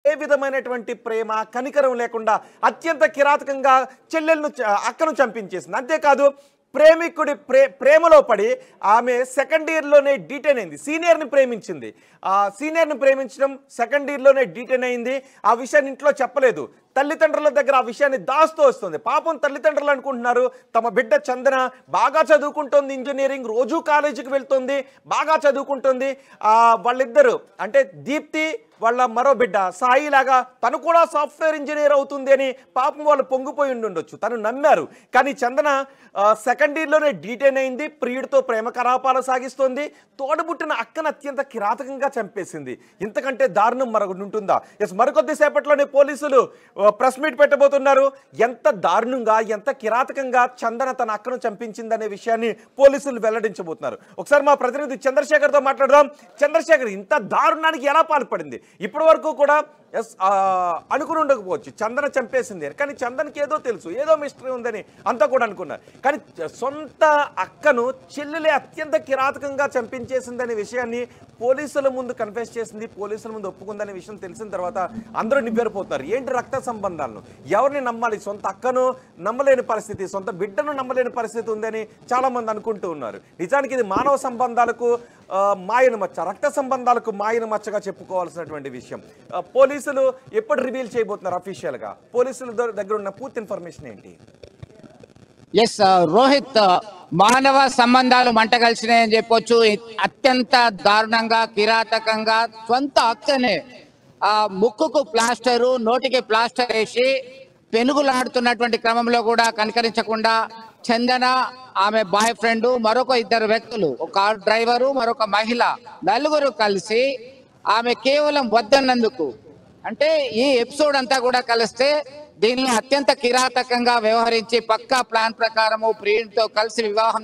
ఏ విధమైనటువంటి ప్రేమ కనికరం లేకుండా అత్యంత కిరాతకంగా చెల్లెలను చ- అక్కను చంపించేసింది అంతేకాదు ప్రేమికుడి ప్రే ప్రేమలో పడి ఆమె సెకండ్ ఇయర్లోనే డీటెయిన్ అయింది సీనియర్ని ప్రేమించింది ఆ సీనియర్ని ప్రేమించడం సెకండ్ ఇయర్లోనే డీటెయిన్ అయింది ఆ విషయాన్ని ఇంట్లో చెప్పలేదు తల్లిదండ్రుల దగ్గర ఆ విషయాన్ని దాస్తూ వస్తుంది పాపం తల్లిదండ్రులు అనుకుంటున్నారు తమ బిడ్డ చందన బాగా చదువుకుంటుంది ఇంజనీరింగ్ రోజు కాలేజీకి వెళ్తుంది బాగా చదువుకుంటుంది ఆ, వాళ్ళిద్దరు అంటే దీప్తి వాళ్ళ మరో బిడ్డ సాయి లాగా తను కూడా సాఫ్ట్వేర్ ఇంజనీర్ అవుతుంది అని పాపం వాళ్ళు పొంగిపోయి ఉండి ఉండొచ్చు తను నమ్మారు కానీ చందన సెకండ్ ఇయర్లోనే డీటెయిన్ అయింది ప్రియుడితో ప్రేమ కలాపాలు సాగిస్తోంది తోడబుట్టిన అక్కను అత్యంత కిరాతకంగా చంపేసింది ఇంతకంటే దారుణం మరొకటి ఉంటుందా ఎస్ మరికొద్ది సేపట్లోనే పోలీసులు ప్రెస్ మీట్ పెట్టబోతున్నారు ఎంత దారుణంగా ఎంత కిరాతకంగా చందన తన అక్కను చంపించిందనే విషయాన్ని పోలీసులు వెల్లడించబోతున్నారు ఒకసారి మా ప్రతినిధి చంద్రశేఖర్తో మాట్లాడదాం చంద్రశేఖర్ ఇంత దారుణానికి ఎలా పాల్పడింది ఇప్పటి వరకు కూడా ఎస్ అనుకుని ఉండకపోవచ్చు చందన చంపేసింది అని. కానీ చందనకి ఏదో తెలుసు ఏదో మిస్టరీ ఉందని అంతా కూడా అనుకున్నారు కానీ చ- సొంత అక్కను చెల్లెలే అత్యంత కిరాతకంగా చంపించేసిందనే విషయాన్ని పోలీసుల ముందు కన్ఫెస్ చేసింది పోలీసుల ముందు ఒప్పుకుందనే విషయం తెలిసిన తర్వాత అందరూ నివ్వెరపోతున్నారు ఏంటి రక్త సంబంధాలను ఎవరిని నమ్మాలి సొంత అక్కను నమ్మలేని పరిస్థితి సొంత బిడ్డను నమ్మలేని పరిస్థితి ఉందని చాలా మంది అనుకుంటూ ఉన్నారు నిజానికి ఇది మానవ సంబంధాలకు ఆ, మాయన మచ్చ రక్త సంబంధాలకు మాయన మచ్చగా చెప్పుకోవాల్సినటువంటి విషయం ఆ, పోలీసులు ఎప్పుడు రివీల్ చేయబోతున్నారు అఫీషియల్గా పోలీసుల ద- దగ్గర ఉన్న పూర్తి ఇన్ఫర్మేషన్ ఏంటి ఎస్ రోహిత్ మానవ సంబంధాలు మంట కలిసినాయని చెప్పొచ్చు ఇ- అత్యంత దారుణంగా కిరాతకంగా సొంత అక్కనే ఆ ముక్కుకు ప్లాస్టరు నోటికి ప్లాస్టర్ వేసి పెనుగులాడుతున్నటువంటి క్రమంలో కూడా కనికరించకుండా చందన ఆమె బాయ్ ఫ్రెండ్ మరొక ఇద్దరు వ్యక్తులు ఒక కార్ డ్రైవరు మరొక మహిళ నలుగురు కలిసి ఆమె కేవలం వద్దన్నందుకు అంటే ఈ ఎపిసోడ్ అంతా కూడా కలిస్తే దీనిలో అత్యంత కిరాతకంగా వ్యవహరించి పక్కా ప్లాన్ ప్రకారము ప్రియుడితో కలిసి వివాహం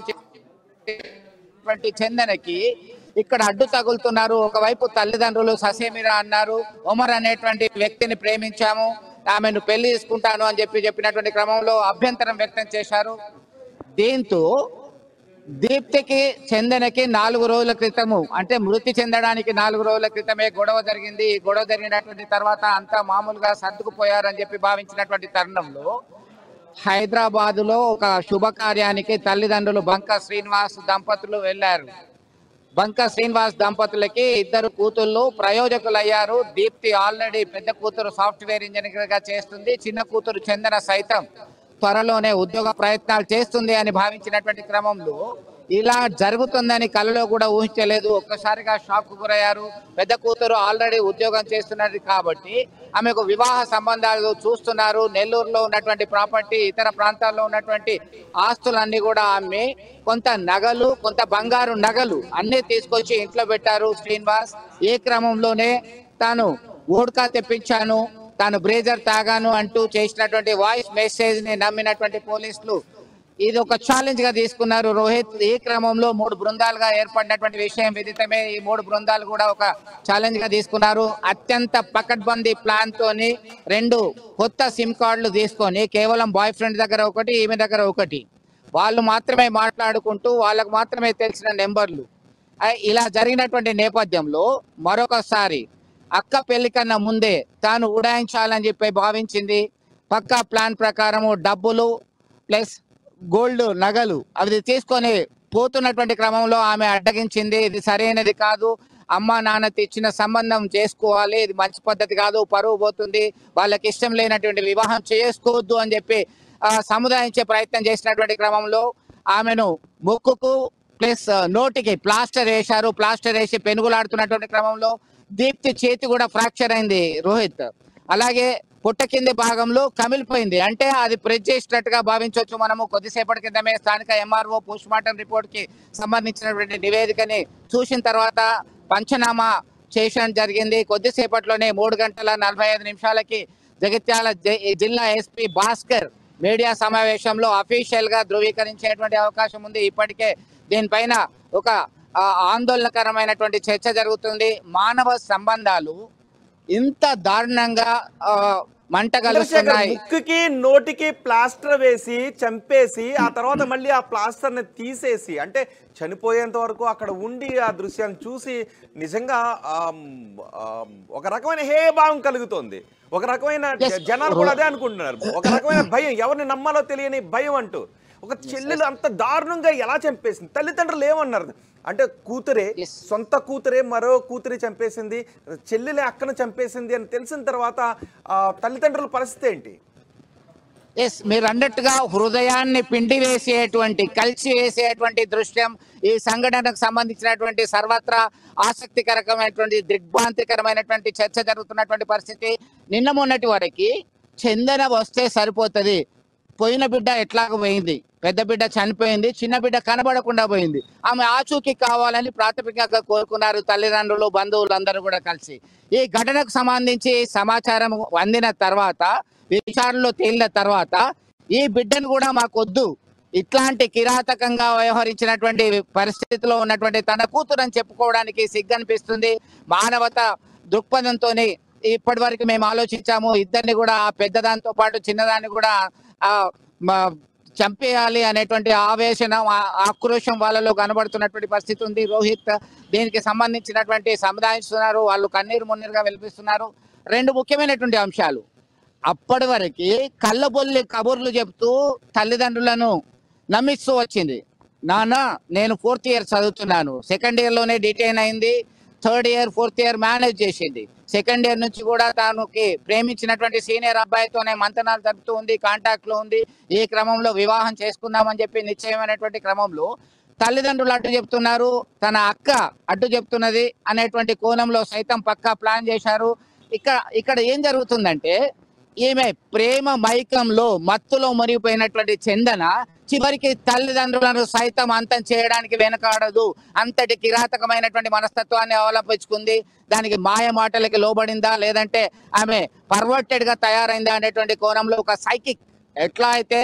చేసినటువంటి చందనకి ఇక్కడ అడ్డు తగులుతున్నారు ఒకవైపు తల్లిదండ్రులు ససేమిరా అన్నారు ఉమర్ అనేటువంటి వ్యక్తిని ప్రేమించాము ఆమెను పెళ్లి చేసుకుంటాను అని చెప్పి చెప్పినటువంటి క్రమంలో అభ్యంతరం వ్యక్తం చేశారు దీంతో దీప్తికి చందనకి నాలుగు రోజుల క్రితము అంటే మృతి చెందడానికి నాలుగు రోజుల క్రితమే గొడవ జరిగింది ఈ గొడవ జరిగినటువంటి తర్వాత అంతా మామూలుగా సర్దుకుపోయారని చెప్పి భావించినటువంటి తరుణంలో హైదరాబాద్ లో ఒక శుభకార్యానికి తల్లిదండ్రులు బంక శ్రీనివాస్ దంపతులు వెళ్లారు బంక శ్రీనివాస్ దంపతులకి ఇద్దరు కూతుళ్ళు ప్రయోజకులయ్యారు దీప్తి ఆల్రెడీ పెద్ద కూతురు సాఫ్ట్వేర్ ఇంజనీర్ గా చేస్తుంది చిన్న కూతురు చందన సైతం త్వరలోనే ఉద్యోగ ప్రయత్నాలు చేస్తుంది అని భావించినటువంటి క్రమంలో ఇలా జరుగుతుందని కలలో కూడా ఊహించలేదు ఒక్కసారిగా షాక్ గురయ్యారు పెద్ద కూతురు ఆల్రెడీ ఉద్యోగం చేస్తున్నది కాబట్టి ఆమెకు వివాహ సంబంధాలు చూస్తున్నారు నెల్లూరులో ఉన్నటువంటి ప్రాపర్టీ ఇతర ప్రాంతాల్లో ఉన్నటువంటి ఆస్తులన్నీ కూడా అమ్మి కొంత నగలు కొంత బంగారు నగలు అన్ని తీసుకొచ్చి ఇంట్లో పెట్టారు శ్రీనివాస్ ఏ క్రమంలోనే తాను ఓడ్కా తెప్పించాను తాను బ్రేజర్ తాగాను అంటూ చేసినటువంటి వాయిస్ మెసేజ్ ని నమ్మినటువంటి పోలీసులు ఇది ఒక ఛాలెంజ్ గా తీసుకున్నారు రోహిత్ ఈ క్రమంలో మూడు బృందాలుగా ఏర్పడినటువంటి విషయం విదితమే ఈ మూడు బృందాలు కూడా ఒక ఛాలెంజ్ గా తీసుకున్నారు అత్యంత పకడ్బందీ ప్లాన్ తోని రెండు కొత్త సిమ్ కార్డులు తీసుకొని కేవలం బాయ్ ఫ్రెండ్ దగ్గర ఒకటి ఈమె దగ్గర ఒకటి వాళ్ళు మాత్రమే మాట్లాడుకుంటూ వాళ్ళకు మాత్రమే తెలిసిన నెంబర్లు ఆ, ఇలా జరిగినటువంటి నేపథ్యంలో మరొకసారి అక్క పెళ్లి కన్నా ముందే తాను ఉడాయించాలని చెప్పి భావించింది పక్కా ప్లాన్ ప్రకారము డబ్బులు ప్లస్ గోల్డ్ నగలు అవి తీసుకొని పోతున్నటువంటి క్రమంలో ఆమె అడ్డగించింది ఇది సరైనది కాదు అమ్మ నాన్న తెచ్చిన సంబంధం చేసుకోవాలి ఇది మంచి పద్ధతి కాదు పరువు పోతుంది వాళ్ళకి ఇష్టం లేనటువంటి వివాహం చేసుకోవద్దు అని చెప్పి ఆ, సముదాయించే ప్రయత్నం చేసినటువంటి క్రమంలో ఆమెను ముక్కుకు ప్లస్ నోటికి ప్లాస్టర్ వేశారు ప్లాస్టర్ వేసి పెనుగులాడుతున్నటువంటి క్రమంలో దీప్తి చేతి కూడా ఫ్రాక్చర్ అయింది రోహిత్ అలాగే పుట్ట కింది భాగంలో కమిలిపోయింది అంటే అది ప్రెస్ చేసినట్టుగా భావించవచ్చు మనము కొద్దిసేపటి క్రితమే స్థానిక ఎంఆర్ఓ పోస్ట్ మార్టం రిపోర్ట్ కి సంబంధించినటువంటి నివేదికని చూసిన తర్వాత పంచనామా చేయడం జరిగింది కొద్దిసేపట్లోనే మూడు గంటల నలభై ఐదు నిమిషాలకి జగిత్యాల జి- జిల్లా ఎస్పీ భాస్కర్ మీడియా సమావేశంలో అఫీషియల్ గా ధృవీకరించేటువంటి అవకాశం ఉంది ఇప్పటికే దీనిపైన ఒక ఆ, ఆందోళనకరమైనటువంటి చర్చ జరుగుతుంది మానవ సంబంధాలు ఇంత దారుణంగా ఆ, మంట చంద్రశేఖర్ కలుస్తున్నాయి ముక్కుకి నోటికి ప్లాస్టర్ వేసి చంపేసి ఆ తర్వాత మళ్ళీ ఆ ప్లాస్టర్ ని తీసేసి అంటే చనిపోయేంత వరకు అక్కడ ఉండి ఆ దృశ్యాన్ని చూసి నిజంగా ఆమ్, ఆమ్, ఒక రకమైన హే భావం కలుగుతోంది ఒక రకమైన Yes. జనాలు కూడా అదే అనుకుంటున్నారు ఒక రకమైన భయం ఎవరిని నమ్మాలో తెలియని భయం అంటూ ఒక చెల్లెలు అంత దారుణంగా ఎలా చంపేసింది తల్లిదండ్రులు ఏమన్నారు అంటే కూతురే Yes. సొంత కూతురే మరో కూతురి చంపేసింది చెల్లెలే అక్కను చంపేసింది అని తెలిసిన తర్వాత ఆ తల్లిదండ్రుల పరిస్థితి ఏంటి ఎస్ మీరు అన్నట్టుగా హృదయాన్ని పిండి వేసేటువంటి కలిసి వేసేటువంటి దృశ్యం ఈ సంఘటనకు సంబంధించినటువంటి సర్వత్రా ఆసక్తికరమైనటువంటి దిగ్భ్రాంతికరమైనటువంటి చర్చ జరుగుతున్నటువంటి పరిస్థితి నిన్న మొన్నటి వరకు చందన వస్తే సరిపోతుంది పోయిన బిడ్డ ఎట్లాగ పోయింది పెద్ద బిడ్డ చనిపోయింది చిన్న బిడ్డ కనబడకుండా పోయింది ఆమె ఆచూకీ కావాలని ప్రాథమికంగా కోరుకున్నారు తల్లిదండ్రులు బంధువులు అందరూ కూడా కలిసి ఈ ఘటనకు సంబంధించి సమాచారం అందిన తర్వాత విచారణలో తేలిన తర్వాత ఈ బిడ్డను కూడా మాకు వద్దు ఇట్లాంటి కిరాతకంగా వ్యవహరించినటువంటి పరిస్థితిలో ఉన్నటువంటి తన కూతురు అని చెప్పుకోవడానికి సిగ్గనిపిస్తుంది మానవత దృక్పథంతో ఇప్పటి వరకు మేము ఆలోచించాము ఇద్దరిని కూడా ఆ పెద్దదానితో పాటు చిన్నదాన్ని కూడా ఆ మ- చంపేయాలి అనేటువంటి ఆవేశం ఆ- ఆక్రోశం వాళ్ళలో కనబడుతున్నటువంటి పరిస్థితి ఉంది రోహిత్ దీనికి సంబంధించినటువంటి సముదాయిస్తున్నారు వాళ్ళు కన్నీరు మున్నీరుగా వెలిపిస్తున్నారు రెండు ముఖ్యమైనటువంటి అంశాలు అప్పటి వరకు కళ్ళబొల్లి కబుర్లు చెప్తూ తల్లిదండ్రులను నమ్మిస్తూ వచ్చింది నాన్న నేను ఫోర్త్ ఇయర్ చదువుతున్నాను సెకండ్ ఇయర్ లోనే డిటైన్ అయింది third year fourth year manage చేసింది సెకండ్ ఇయర్ నుంచి కూడా తానుకి ప్రేమించినటువంటి సీనియర్ అబ్బాయితోనే మంతనాలు జరుపుతూ ఉంది కాంటాక్ట్ లో ఉంది ఈ క్రమంలో వివాహం చేసుకుందామని చెప్పి నిశ్చయమైనటువంటి క్రమంలో తల్లిదండ్రులు అడ్డు చెప్తున్నారు తన అక్క అడ్డు చెప్తున్నది అనేటువంటి కోణంలో సైతం పక్కా ప్లాన్ చేశారు ఇక్కడ ఇక్కడ ఏం జరుగుతుందంటే ఈమె ప్రేమ మైకంలో మత్తులో మునిగిపోయినటువంటి చందన చివరికి తల్లిదండ్రులను సైతం అంతం చేయడానికి వెనకాడదు అంతటి కిరాతకమైనటువంటి మనస్తత్వాన్ని అవలంబించుకుంది దానికి మాయ మాటలకి లోబడిందా లేదంటే ఆమె పర్వర్టెడ్ గా తయారైందా అనేటువంటి కోణంలో ఒక సైకిక్ ఎట్లా అయితే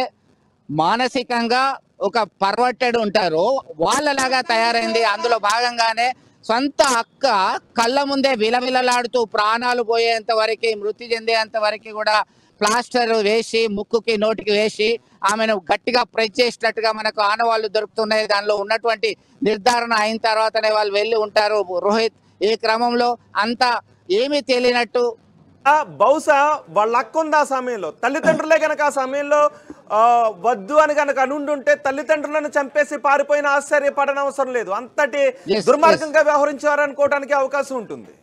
మానసికంగా ఒక పర్వర్టెడ్ ఉంటారో వాళ్ళలాగా తయారైంది అందులో భాగంగానే సొంత అక్క కళ్ళ ముందే విలవిలలాడుతూ ప్రాణాలు పోయేంత వరకు మృతి చెందేంత వరకు కూడా ప్లాస్టర్ వేసి ముక్కుకి నోటికి వేసి ఆమెను గట్టిగా ప్రెస్ చేసినట్టుగా మనకు ఆనవాళ్ళు దొరుకుతున్నాయి దానిలో ఉన్నటువంటి నిర్ధారణ అయిన తర్వాతనే వాళ్ళు వెళ్ళి ఉంటారు రోహిత్ ఈ క్రమంలో అంతా ఏమీ తెలియనట్టు ఆ, బహుశా వాళ్ళ అక్క ఉంది ఆ సమయంలో తల్లిదండ్రులే కనుక ఆ సమయంలో ఆ, వద్దు అని కనుక అనుండుంటే తల్లిదండ్రులను చంపేసి పారిపోయిన ఆశ్చర్యపడనవసరం లేదు అంతటి Yes, దుర్మార్గంగా వ్యవహరించారు అనుకోవడానికి అవకాశం ఉంటుంది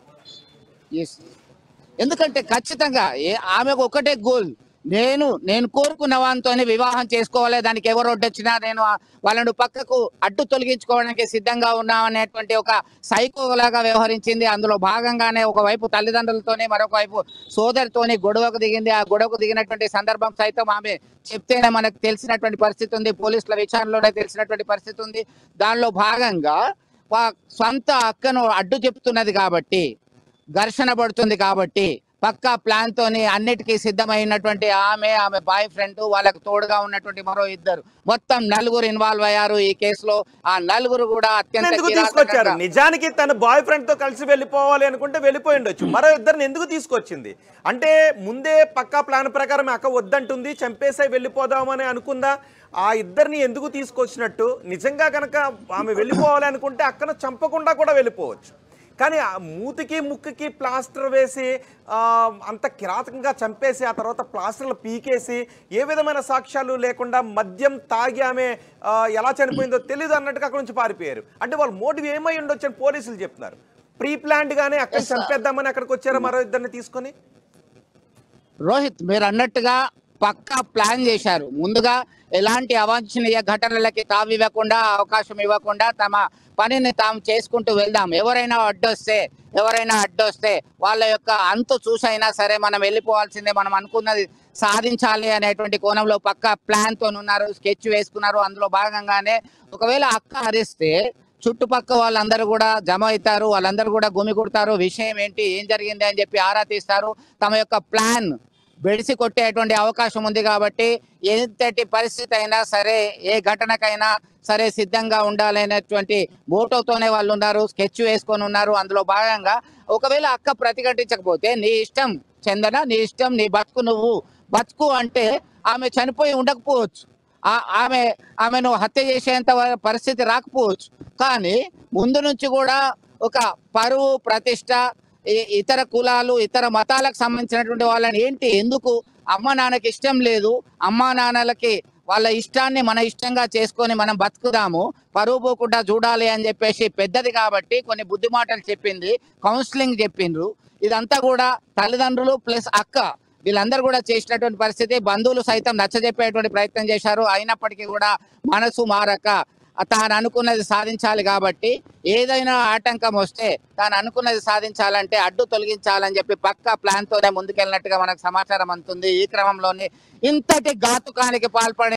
Yes. ఎందుకంటే ఖచ్చితంగా ఏ- ఆమెకు ఒకటే గోల్ నేను నేను కోరుకున్న వానితోనే వివాహం చేసుకోవాలి దానికి ఎవరు అడ్డొచ్చినా నేను ఆ- వాళ్ళను పక్కకు అడ్డు తొలగించుకోవడానికి సిద్ధంగా ఉన్నా అనేటువంటి ఒక సైకో లాగా వ్యవహరించింది అందులో భాగంగానే ఒకవైపు తల్లిదండ్రులతోనే మరొక వైపు సోదరితోని గొడవకు దిగింది ఆ గొడవకు దిగినటువంటి సందర్భం సైతం ఆమె చెప్తేనే మనకు తెలిసినటువంటి పరిస్థితి ఉంది పోలీసుల విచారణలోనే తెలిసినటువంటి పరిస్థితి ఉంది దానిలో భాగంగా వా- సొంత అక్కను అడ్డు చెప్తున్నది కాబట్టి ఘర్షణ పడుతుంది కాబట్టి పక్కా ప్లాన్ తోని అన్నిటికీ సిద్ధమైనటువంటి ఆమె ఆమె బాయ్ ఫ్రెండ్ వాళ్ళకు తోడుగా ఉన్నటువంటి మరో ఇద్దరు మొత్తం నలుగురు ఇన్వాల్వ్ అయ్యారు ఈ కేసులో ఆ నలుగురు కూడా అత్యంత ఎందుకు తీసుకొచ్చారు కిరాతకంగా- నిజానికి తన బాయ్ ఫ్రెండ్ తో కలిసి వెళ్ళిపోవాలి అనుకుంటే వెళ్ళిపోయి ఉండొచ్చు మరో ఇద్దరిని ఎందుకు తీసుకొచ్చింది అంటే ముందే పక్కా ప్లాన్ ప్రకారం అక్క వద్దంటుంది చంపేసే వెళ్ళిపోదామని అనుకుందా ఆ ఇద్దరిని ఎందుకు తీసుకొచ్చినట్టు నిజంగా కనుక ఆమె వెళ్ళిపోవాలి అనుకుంటే అక్కను చంపకుండా కూడా వెళ్ళిపోవచ్చు కానీ ఆ మూతికి ముక్కుకి ప్లాస్టర్ వేసి ఆ, అంత కిరాతకంగా చంపేసి ఆ తర్వాత ప్లాస్టర్లు పీకేసి ఏ విధమైన సాక్ష్యాలు లేకుండా మద్యం తాగి ఆమె ఆ, ఎలా చనిపోయిందో తెలియదు అన్నట్టుగా అక్కడ నుంచి పారిపోయారు అంటే వాళ్ళ మోటివ్ ఏమై ఉండొచ్చు అని పోలీసులు చెప్తున్నారు ప్రీ ప్లాన్డ్ గానే అక్కడ Yes, sir. చంపేద్దామని అక్కడికి వచ్చారా మరో ఇద్దరిని తీసుకొని రోహిత్ మీరు అన్నట్టుగా పక్కా ప్లాన్ చేశారు ముందుగా ఎలాంటి అవాంఛనీయ ఘటనలకి తావివ్వకుండా అవకాశం ఇవ్వకుండా తమ పనిని తాము చేసుకుంటూ వెళ్దాం ఎవరైనా అడ్డొస్తే ఎవరైనా అడ్డొస్తే వాళ్ళ యొక్క అంతు చూసైనా సరే మనం వెళ్ళిపోవాల్సిందే మనం అనుకున్నది సాధించాలి అనేటువంటి కోణంలో పక్కా ప్లాన్ తో ఉన్నారు స్కెచ్ వేసుకున్నారు అందులో భాగంగానే ఒకవేళ అక్క హరిస్తే చుట్టుపక్క వాళ్ళందరూ కూడా జమ అవుతారు వాళ్ళందరూ కూడా గుమి కొడతారు విషయం ఏంటి ఏం జరిగింది అని చెప్పి ఆరా తీస్తారు తమ యొక్క ప్లాన్ బెడిసి కొట్టేటువంటి అవకాశం ఉంది కాబట్టి ఎంతటి పరిస్థితి అయినా సరే ఏ ఘటనకైనా సరే సిద్ధంగా ఉండాలనేటువంటి మోటోతోనే వాళ్ళు ఉన్నారు స్కెచ్ వేసుకొని ఉన్నారు అందులో భాగంగా ఒకవేళ అక్క ప్రతిఘటించకపోతే నీ ఇష్టం చందన నీ ఇష్టం నీ బతుకు నువ్వు బతుకు అంటే ఆమె చనిపోయి ఉండకపోవచ్చు ఆ- ఆమె ఆమెను హత్య చేసేంత వ- పరిస్థితి రాకపోవచ్చు కానీ ముందు నుంచి కూడా ఒక పరువు ప్రతిష్ట ఈ- ఇతర కులాలు ఇతర మతాలకు సంబంధించినటువంటి వాళ్ళని ఏంటి ఎందుకు అమ్మ నాన్నకి ఇష్టం లేదు అమ్మా నాన్నలకి వాళ్ళ ఇష్టాన్ని మన ఇష్టంగా చేసుకొని మనం బతుకుదాము పరువు పోకుండా చూడాలి అని చెప్పేసి పెద్దది కాబట్టి కొన్ని బుద్ధి మాటలు చెప్పింది కౌన్సిలింగ్ చెప్పిండ్రు ఇదంతా కూడా తల్లిదండ్రులు ప్లస్ అక్క వీళ్ళందరూ కూడా చేసినటువంటి పరిస్థితి బంధువులు సైతం నచ్చజెప్పేటువంటి ప్రయత్నం చేశారు అయినప్పటికీ కూడా మనసు మారక తాను అనుకున్నది సాధించాలి కాబట్టి ఏదైనా ఆటంకం వస్తే తాను అనుకున్నది సాధించాలంటే అడ్డు తొలగించాలని చెప్పి పక్కా ప్లాన్ తోనే ముందుకెళ్ళినట్టుగా మనకు సమాచారం అందుతుంది ఈ క్రమంలోనే ఇంతటి ఘాతుకానికి పాల్పడి